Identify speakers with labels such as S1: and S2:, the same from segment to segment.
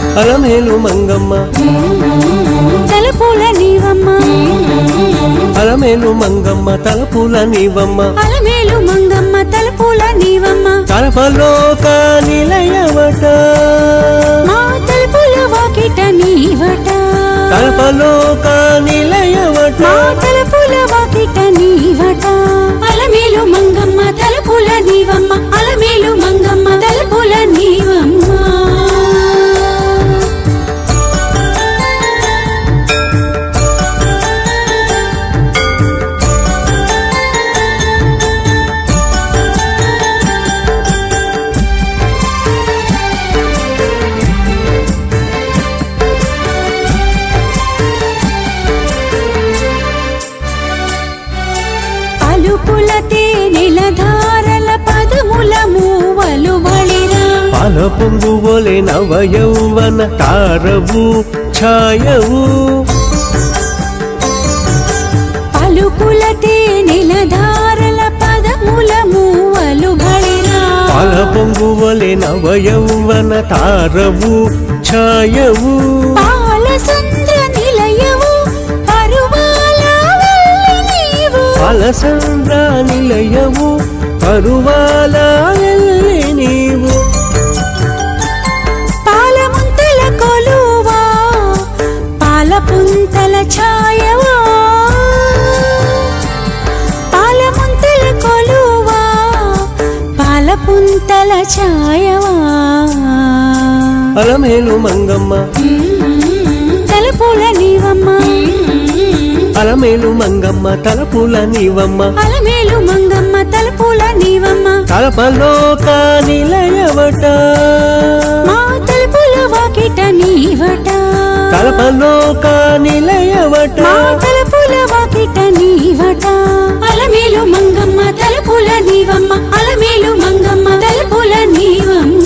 S1: అలమేలు మంగమ్మ
S2: తలపుల నీవమ్మ
S1: అలమేలు మంగమ్మ తలపుల నీవమ్మ
S2: అలమేలు మంగమ్మ తలపుల నీవమ్మ
S1: కలపలోక నిలయవట
S2: మా తలుపుల వాకిట నీవట
S1: కలపలోక నిలయవట
S2: మా తలుపుల వాకిట నీవట అలమేలు మంగమ్మ తలుపుల నీవమ్మ అలమేలు మంగమ్మ తలుపుల నీవమ్మ అలుపుల తేనెల ధారల పదముల మూవలు బళిరా
S1: పాల పొంగువలే నవ యౌవన తారవు ఛాయవు
S2: పలుకుల తేనెల ధారల పదముల మూవలు బళిరా
S1: పాల పొంగువలే నవ యౌవన తారవు ఛాయవు
S2: పాల సంద్ర నిలయవు పరువాల వల్లి నీవు
S1: పాలసంద్ర నిలయవు పరువాల వెళ్ళి నీవు
S2: పాల ముంతల కొలువా పాల పుంతల ఛాయవా పాల ముంతల కొలువా పాల పుంతల ఛాయవా
S1: అలమేలు మంగమ్మ
S2: తలుపుల నీవమ్మ
S1: అలమేలు మంగమ్మ తలపుల నీవమ్మ
S2: అలమేలు మంగమ్మ తలుపుల నీవమ్మ
S1: కలపలోక నిలయవట
S2: మా తలుపుల వాకిట నీవట
S1: కలపలోక నిలయవట
S2: మా తలుపుల వాకిట నీవట అలమేలు మంగమ్మ తలుపుల నీవమ్మ అలమేలు మంగమ్మ తలుపుల నీవమ్మ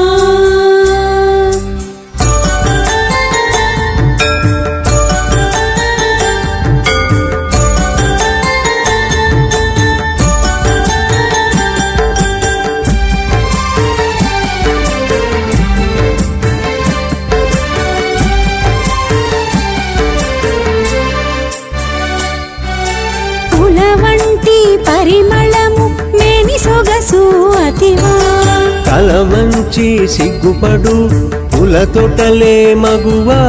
S2: పుల వంటి పరిమళము మేని సొగసు అతివా
S1: తల మంచి సిగ్గుపడు పుల తొటలే మగువా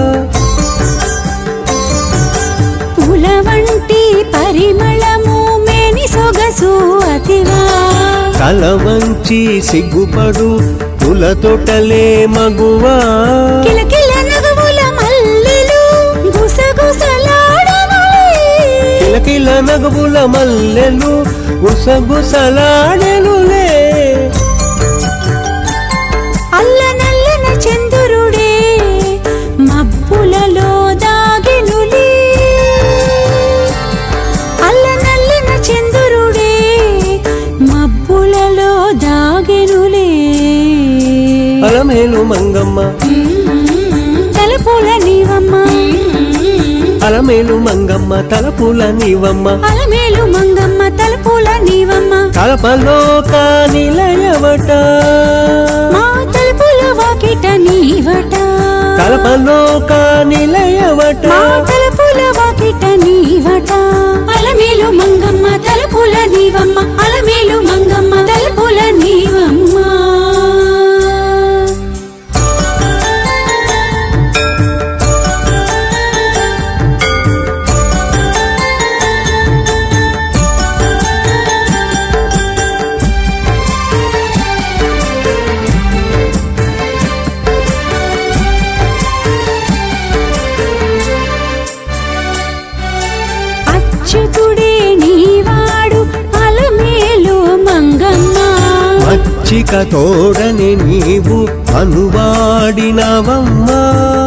S2: పుల వంటి పరిమళము మేని సొగసు అతివా
S1: తల మంచి సిగ్గుపడు పుల తొటలే మగువా
S2: కిలకిల నగవుల మల్లెలు గుసగుసలాడనులే
S1: కిలకిల నగబుల మల్లెలు గుసగుసలాడెనులే
S2: అల్ల నల్లన చంద్రుడే మబ్బులలో దాగెనులే అల్ల నల్లన చంద్రుడే మబ్బులలో దాగెనులే
S1: అలమేలు మంగమ్మ
S2: తలుపుల నీవమ్మ
S1: అలమేలు మంగమ్మ తలపుల నీవమ్మ
S2: అలమేలు మంగమ్మ తలుపుల నీవమ్మ
S1: కలపలోక నిలయవట
S2: మా తలుపుల వాకిట నీవట
S1: కలపలోక నిలయవట
S2: మా తలుపుల వాకిట నీవట అలమేలు మంగమ్మ తలుపుల నీవమ్మ అలమేలు మంగమ్మ తలుపుల నీవమ్మ అచ్యుతుడే నీవాడు అలమేలు మంగమ్మ
S1: మచ్చిక తోడని నీవు అనువాడినవమ్మా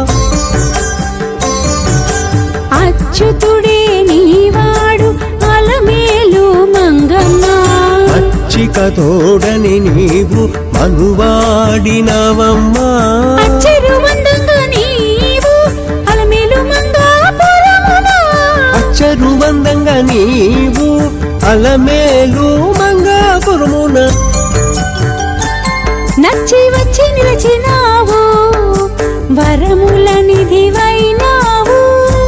S2: అచ్యుతుడే నీవాడు అలమేలు మంగమ్మ
S1: మచ్చిక తోడని నీవు అనువాడినవమ్మా
S2: అచ్చరు వందంగా నీవు అలమేలు మంగాపురమున
S1: అచ్చరు వందంగా నీవు అలమేలు మంగాపురమున
S2: నచ్చి వచ్చి నిలిచినావు వరముల నిధివైనావు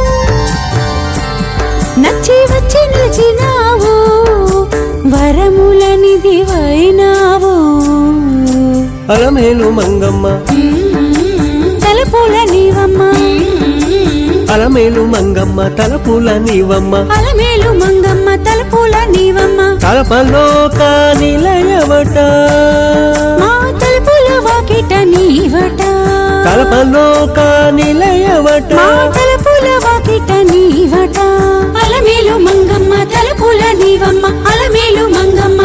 S2: నచ్చి వచ్చి నిలిచినావు వరముల నిధివైనావు
S1: అలమేలు మంగమ్మ
S2: తలపుల నీవమ్మ
S1: అలమేలు మంగమ్మ తలపుల నీవమ్మ
S2: అలమేలు మంగమ్మ తలపుల నీవమ్మ
S1: కలపలోక నిలయవట
S2: మా తలుపుల వాకిట నీవట
S1: కలపలోక నిలయవట
S2: మా తలుపుల వాకిట నీవట అలమేలు మంగమ్మ తలుపుల నీవమ్మ అలమేలు మంగమ్మ